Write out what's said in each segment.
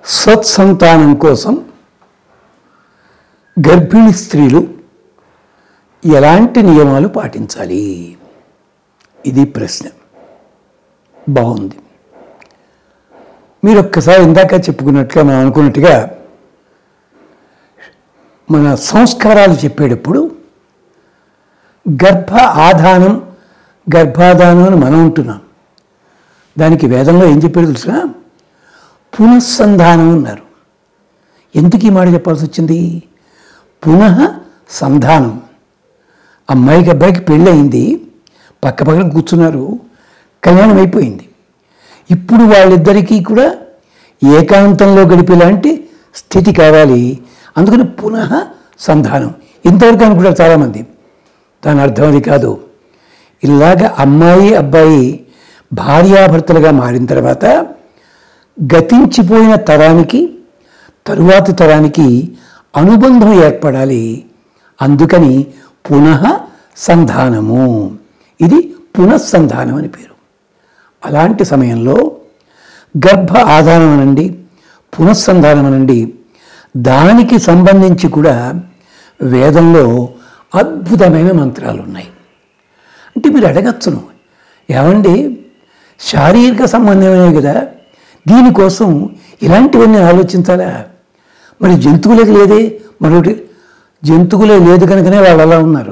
సత్సంతానం కోసం గర్భిణీ స్త్రీలు ఎలాంటి నియమాలు పాటించాలి ఇది ప్రశ్న బాగుంది మీరు ఒక్కసారి ఇందాక చెప్పుకున్నట్లుగా మనం అనుకున్నట్టుగా మన సంస్కారాలు చెప్పేటప్పుడు గర్భ ఆధానం గర్భాధానం అని మనం ఉంటున్నాం దానికి వేదంలో ఏం చెప్పారు తెలిసిన పునఃసంధానం అన్నారు ఎందుకు ఈ మాట చెప్పాల్సి వచ్చింది పునః సంధానం అమ్మాయికి అబ్బాయికి పెళ్ళి అయింది పక్క పక్కన కూర్చున్నారు కళ్యాణం అయిపోయింది ఇప్పుడు వాళ్ళిద్దరికీ కూడా ఏకాంతంలో గడిపేలాంటి స్థితి కావాలి అందుకని పునః సంధానం ఇంతవరకు అనుకుంటారు చాలామంది దాని అర్థం అది కాదు ఇలాగ అమ్మాయి అబ్బాయి భార్యాభర్తలుగా మారిన తర్వాత గతించిపోయిన తరానికి తరువాతి తరానికి అనుబంధం ఏర్పడాలి అందుకని పునః సంధానము ఇది పునఃసంధానం అని పేరు అలాంటి సమయంలో గర్భ ఆధానం అనండి పునఃసంధానం అనండి దానికి సంబంధించి కూడా వేదంలో అద్భుతమైన మంత్రాలు ఉన్నాయి అంటే మీరు అడగచ్చును ఏమండి శారీరక సంబంధమైనవి కదా దీనికోసం ఇలాంటివన్నీ ఆలోచించాలా మరి జంతువులకు లేదే మరొకటి జంతువులే లేదు కనుకనే వాళ్ళు అలా ఉన్నారు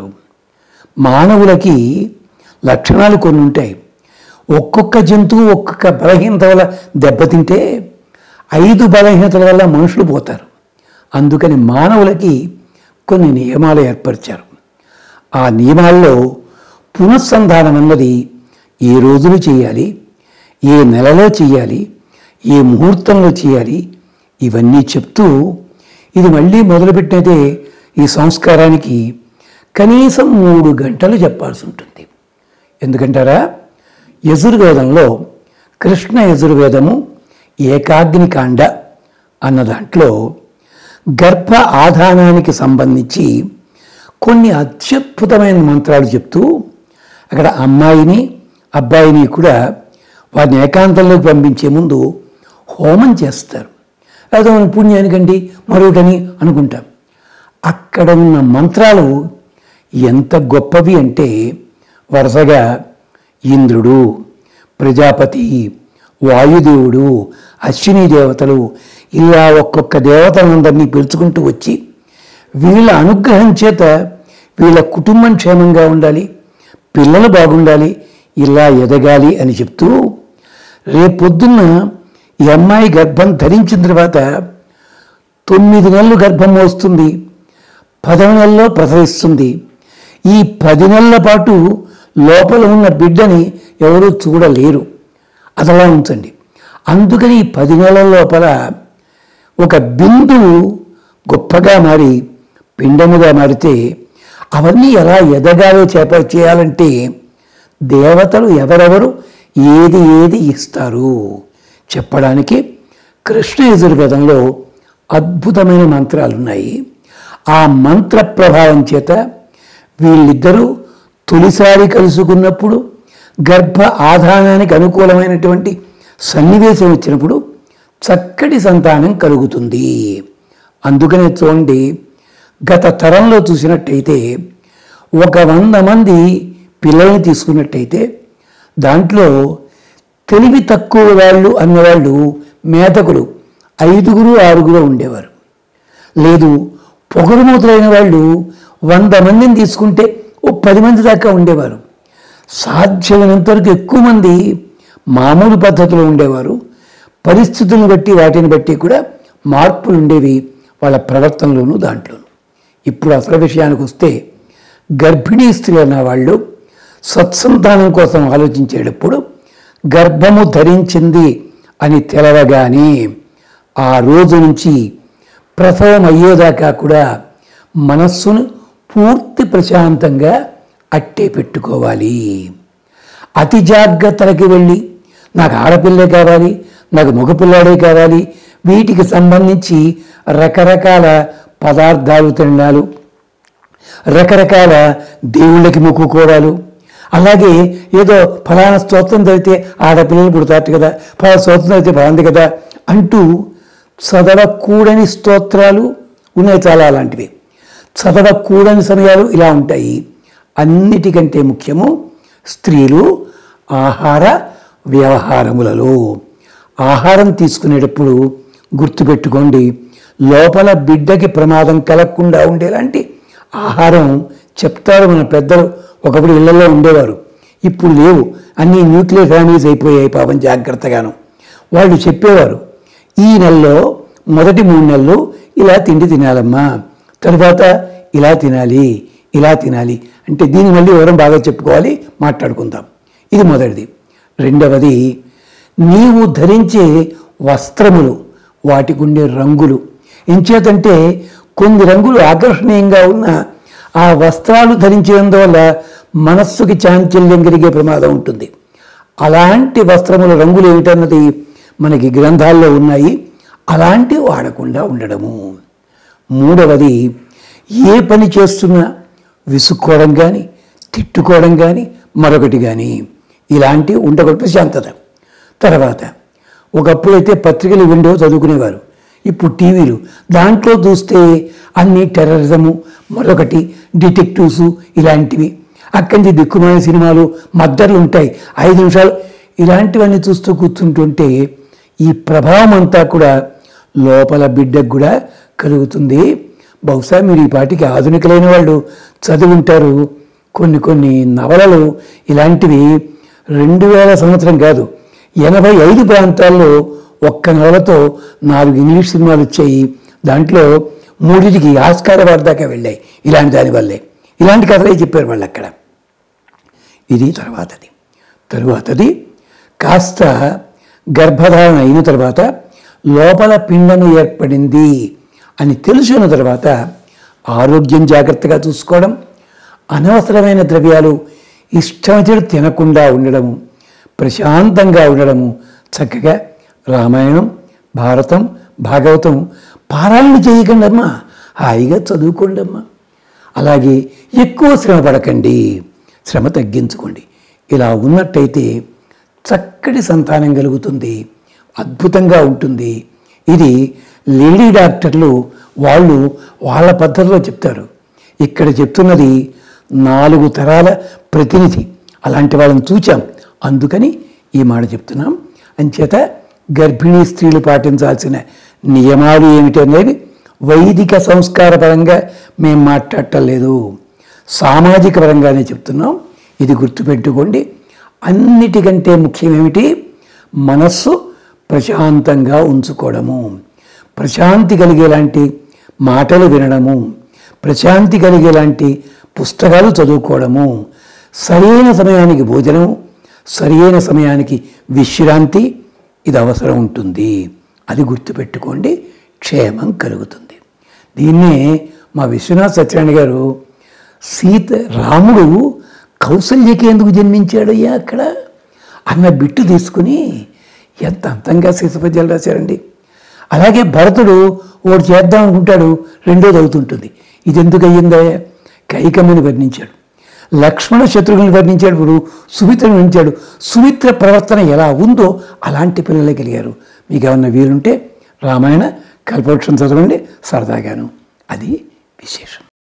మానవులకి లక్షణాలు కొన్ని ఉంటాయి ఒక్కొక్క జంతువు ఒక్కొక్క బలహీనత వల్ల దెబ్బతింటే ఐదు బలహీనతల వల్ల మనుషులు పోతారు అందుకని మానవులకి కొన్ని నియమాలు ఏర్పరిచారు ఆ నియమాల్లో పునఃసంధానం అన్నది ఏ రోజులు చేయాలి ఏ నెలలో చేయాలి ఏ ముహూర్తంలో చేయాలి ఇవన్నీ చెప్తూ ఇది మళ్ళీ మొదలుపెట్టినదే ఈ సంస్కారానికి కనీసం మూడు గంటలు చెప్పాల్సి ఉంటుంది ఎందుకంటారా యజుర్వేదంలో కృష్ణ యజుర్వేదము ఏకాగ్నికాండ అన్న దాంట్లో గర్భ ఆధానానికి సంబంధించి కొన్ని అత్యద్భుతమైన మంత్రాలు చెప్తూ అక్కడ అమ్మాయిని అబ్బాయిని కూడా వారిని ఏకాంతంలోకి పంపించే ముందు హోమం చేస్తారు అదో మన పుణ్యానికండి మరొకటని అనుకుంటాం అక్కడ ఉన్న మంత్రాలు ఎంత గొప్పవి అంటే వరుసగా ఇంద్రుడు ప్రజాపతి వాయుదేవుడు అశ్విని దేవతలు ఇలా ఒక్కొక్క దేవతలందరినీ పిలుచుకుంటూ వచ్చి వీళ్ళ అనుగ్రహం చేత వీళ్ళ కుటుంబం క్షేమంగా ఉండాలి పిల్లలు బాగుండాలి ఇలా ఎదగాలి అని చెప్తూ రేపొద్దున్న ఈ అమ్మాయి గర్భం ధరించిన తర్వాత తొమ్మిది నెలలు గర్భం మోస్తుంది పదవ నెలలో ప్రసవిస్తుంది ఈ పది నెలల పాటు లోపల ఉన్న బిడ్డని ఎవరూ చూడలేరు అదలా ఉంచండి అందుకని ఈ పది నెలల లోపల ఒక బిందువు గొప్పగా మారి పిండముగా మారితే అవన్నీ ఎలా ఎదగాలో చేప చేయాలంటే దేవతలు ఎవరెవరు ఏది ఏది ఇస్తారు చెప్పడానికి కృష్ణ యజుర్వేదంలో అద్భుతమైన మంత్రాలు ఉన్నాయి ఆ మంత్ర ప్రభావం చేత వీళ్ళిద్దరూ తొలిసారి కలుసుకున్నప్పుడు గర్భ ఆధానానికి అనుకూలమైనటువంటి సన్నివేశం వచ్చినప్పుడు చక్కటి సంతానం కలుగుతుంది అందుకనే చూడండి గత తరంలో చూసినట్టయితే ఒక వంద మంది పిల్లల్ని తీసుకున్నట్టయితే దాంట్లో తెలివి తక్కువ వాళ్ళు అన్నవాళ్ళు మేతకులు ఐదుగురు ఆరుగురు ఉండేవారు లేదు పొగరుమూతులైన వాళ్ళు వంద మందిని తీసుకుంటే ఓ పది మంది దాకా ఉండేవారు సాధ్యమైనంత వరకు ఎక్కువ మంది మామూలు పద్ధతిలో ఉండేవారు పరిస్థితులను బట్టి వాటిని బట్టి కూడా మార్పులు ఉండేవి వాళ్ళ ప్రవర్తనలోనూ దాంట్లోనూ ఇప్పుడు అసలు విషయానికి వస్తే గర్భిణీ స్త్రీలు అన్న వాళ్ళు సత్సంతానం కోసం ఆలోచించేటప్పుడు గర్భము ధరించింది అని తెలవగానే ఆ రోజు నుంచి ప్రసవం అయ్యేదాకా కూడా మనస్సును పూర్తి ప్రశాంతంగా అట్టే పెట్టుకోవాలి అతి జాగ్రత్తలకి వెళ్ళి నాకు ఆడపిల్లే కావాలి నాకు మగపిల్లాడే కావాలి వీటికి సంబంధించి రకరకాల పదార్థాలు తినడాలు రకరకాల దేవుళ్ళకి మొక్కుకోవడాలు అలాగే ఏదో ఫలానా స్తోత్రం చదివితే ఆడపిల్లలు పుడతారు కదా ఫలానా స్తోత్రం చదివితే ఫలాంది కదా అంటూ చదవకూడని స్తోత్రాలు ఉన్నాయి చాలా అలాంటివి చదవకూడని సమయాలు ఇలా ఉంటాయి అన్నిటికంటే ముఖ్యము స్త్రీలు ఆహార వ్యవహారములలో ఆహారం తీసుకునేటప్పుడు గుర్తుపెట్టుకోండి లోపల బిడ్డకి ప్రమాదం కలగకుండా ఉండేలాంటి ఆహారం చెప్తారు మన పెద్దలు ఒకప్పుడు ఇళ్లలో ఉండేవారు ఇప్పుడు లేవు అన్ని న్యూక్లియర్ ఫ్యామిలీస్ అయిపోయాయి పాపం జాగ్రత్తగాను వాళ్ళు చెప్పేవారు ఈ నెలలో మొదటి మూడు నెలలు ఇలా తిండి తినాలమ్మా తరువాత ఇలా తినాలి ఇలా తినాలి అంటే దీని మళ్ళీ వివరం బాగా చెప్పుకోవాలి మాట్లాడుకుందాం ఇది మొదటిది రెండవది నీవు ధరించే వస్త్రములు వాటికి ఉండే రంగులు ఎంచేతంటే కొన్ని రంగులు ఆకర్షణీయంగా ఉన్న ఆ వస్త్రాలు ధరించినందువల్ల మనస్సుకి చాంచల్యం కలిగే ప్రమాదం ఉంటుంది అలాంటి వస్త్రముల రంగులు ఏమిటన్నది మనకి గ్రంథాల్లో ఉన్నాయి అలాంటివి వాడకుండా ఉండడము మూడవది ఏ పని చేస్తున్నా విసుక్కోవడం కానీ తిట్టుకోవడం కానీ మరొకటి కానీ ఇలాంటివి ఉండకూడదు ప్రశాంతత తర్వాత ఒకప్పుడైతే పత్రికలు ఉండేవో చదువుకునేవారు ఇప్పుడు టీవీలు దాంట్లో చూస్తే అన్ని టెర్రరిజము మరొకటి డిటెక్టివ్స్ ఇలాంటివి అక్కడి నుంచి దిక్కుమాలిన సినిమాలు మద్దర్లు ఉంటాయి ఐదు నిమిషాలు ఇలాంటివన్నీ చూస్తూ కూర్చుంటుంటే ఈ ప్రభావం అంతా కూడా లోపల బిడ్డకు కూడా కలుగుతుంది బహుశా మీరు ఈ పాటికి ఆధునికులైన వాళ్ళు చదివింటారు కొన్ని కొన్ని నవలలు ఇలాంటివి రెండు వేల సంవత్సరం కాదు ఎనభై ఐదు ప్రాంతాల్లో ఒక్క నవలతో నాలుగు ఇంగ్లీష్ సినిమాలు వచ్చాయి దాంట్లో మూడింటికి ఆస్కార వారి దాకా వెళ్ళాయి ఇలాంటి దానివల్లే ఇలాంటి కథలే చెప్పారు వాళ్ళు అక్కడ ఇది తర్వాతది తరువాతది కాస్త గర్భధారణ అయిన తర్వాత లోపల పిండము ఏర్పడింది అని తెలుసున్న తర్వాత ఆరోగ్యం జాగ్రత్తగా చూసుకోవడం అనవసరమైన ద్రవ్యాలు ఇష్టమతిడు తినకుండా ఉండడము ప్రశాంతంగా ఉండడము చక్కగా రామాయణం భారతం భాగవతం పారాయణ చేయకండి అమ్మా హాయిగా చదువుకోండి అమ్మా అలాగే ఎక్కువ శ్రమ పడకండి శ్రమ తగ్గించుకోండి ఇలా ఉన్నట్టయితే చక్కటి సంతానం కలుగుతుంది అద్భుతంగా ఉంటుంది ఇది లేడీ డాక్టర్లు వాళ్ళు వాళ్ళ పద్ధతిలో చెప్తారు ఇక్కడ చెప్తున్నది నాలుగు తరాల ప్రతినిధి అలాంటి వాళ్ళని చూచాం అందుకని ఈ మాట చెప్తున్నాం అంచేత గర్భిణీ స్త్రీలు పాటించాల్సిన నియమాలు ఏమిటనేవి వైదిక సంస్కార పరంగా మేము మాట్లాడటం లేదు సామాజిక పరంగానే చెప్తున్నాం ఇది గుర్తుపెట్టుకోండి అన్నిటికంటే ముఖ్యమేమిటి మనస్సు ప్రశాంతంగా ఉంచుకోవడము ప్రశాంతి కలిగేలాంటి మాటలు వినడము ప్రశాంతి కలిగేలాంటి పుస్తకాలు చదువుకోవడము సరైన సమయానికి భోజనము సరైన సమయానికి విశ్రాంతి ఇది అవసరం ఉంటుంది అది గుర్తుపెట్టుకోండి క్షేమం కలుగుతుంది దీన్నే మా విశ్వనాథ్ సత్యనారాయణ గారు సీత రాముడు కౌసల్యకి ఎందుకు జన్మించాడయ్యా అక్కడ అన్న బిట్టు తీసుకుని ఎంత అంతంగా శిశుపద్యాలు రాశారండి అలాగే భరతుడు ఒకటి చేద్దాం అనుకుంటాడు రెండోది అవుతుంటుంది ఇది ఎందుకు అయ్యిందా కైకమ్మని వర్ణించాడు లక్ష్మణ శత్రుఘ్ని వర్ణించాడు ఇప్పుడు సుమిత్రను వర్ణించాడు సుమిత్ర ప్రవర్తన ఎలా ఉందో అలాంటి పిల్లలే కలిగారు మీకు ఏమన్నా వీలుంటే రామాయణ కల్పవృక్షం చదవండి సరదాగాను అది విశేషం